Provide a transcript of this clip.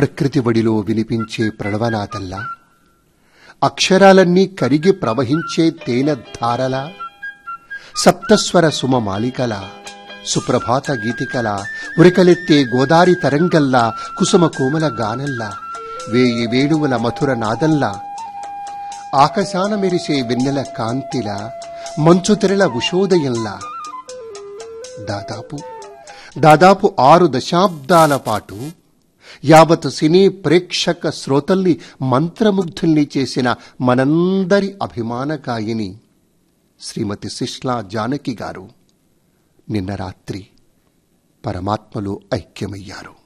ప్రకృతి వడిలో వినిపించే ప్రణవనాథల్లా అక్షరాలన్నీ కరిగి ప్రవహించే తేనె ధారలా సప్తస్వర సుమ మాలికల సుప్రభాత గీతికల ఉరికలెత్తే గోదారి తరంగల్లా కుసుమ కోమల గానల్లా వేయి వేణువుల మధుర నాదంలా ఆకాశాన మెరిసే వెన్నెల కాంతిలా మంచు తెరల ఉషోదయంలా దాదాపు దాదాపు ఆరు దశాబ్దాల పాటు యావత్ సినీ ప్రేక్షక శ్రోతల్ని మంత్రముగ్ధుల్ని చేసిన మనందరి అభిమాన గాయని శ్రీమతి శిష్లా జానకి గారు నిన్న రాత్రి పరమాత్మలో ఐక్యమయ్యారు